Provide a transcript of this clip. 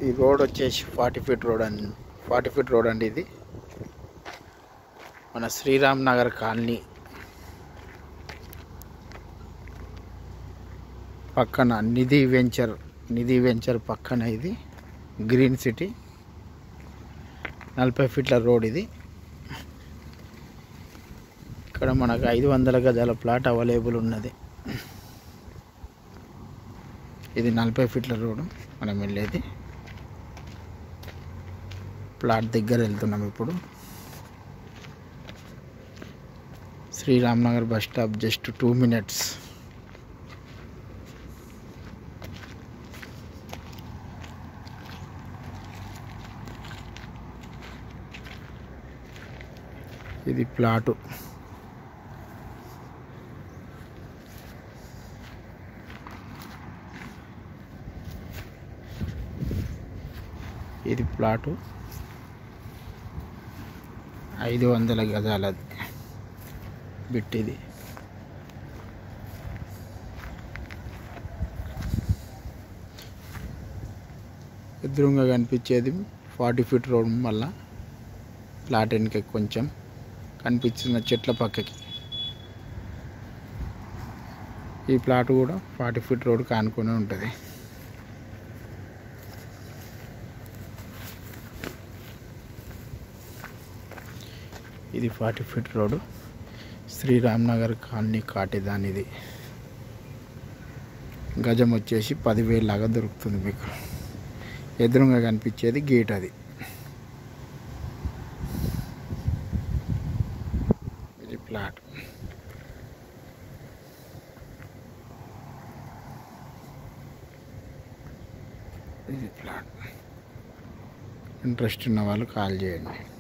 ఈ రోడ్ వచ్చేసి forty feet road అండి ఫార్టీ ఫీట్ రోడ్ అండి ఇది మన శ్రీరామ్ నగర్ కాలనీ పక్కన నిధి వెంచర్ నిధి వెంచర్ పక్కన ఇది గ్రీన్ సిటీ నలభై ఫీట్ల రోడ్ ఇది ఇక్కడ మనకు ఐదు వందల గజాల ప్లాట్ అవైలబుల్ ఉన్నది ఇది నలభై ఫీట్ల రోడ్డు మనం వెళ్ళేది ప్లాట్ దగ్గర వెళ్తున్నాం ఇప్పుడు Sriram Nagar bus stop just two minutes ఇది ప్లాటు ఇది ప్లాటు ఐదు వందల గజాలది బిట్ ఇది ఎదురుగా కనిపించేది ఫార్టీ ఫీట్ రోడ్ వల్ల ప్లాట్ వెనుక కొంచెం కనిపించిన చెట్ల పక్కకి ఈ ప్లాట్ కూడా ఫార్టీ ఫీట్ రోడ్ కానుకొని ఉంటుంది ఇది forty feet road Sriram Nagar colony కాటిదాన్ ఇది గజం వచ్చేసి పదివేలు లాగా దొరుకుతుంది మీకు ఎదురుగా కనిపించేది గేట్ అది ఇది ప్లాట్ ఇది ప్లాట్ ఇంట్రెస్ట్ ఉన్న వాళ్ళు కాల్ చేయండి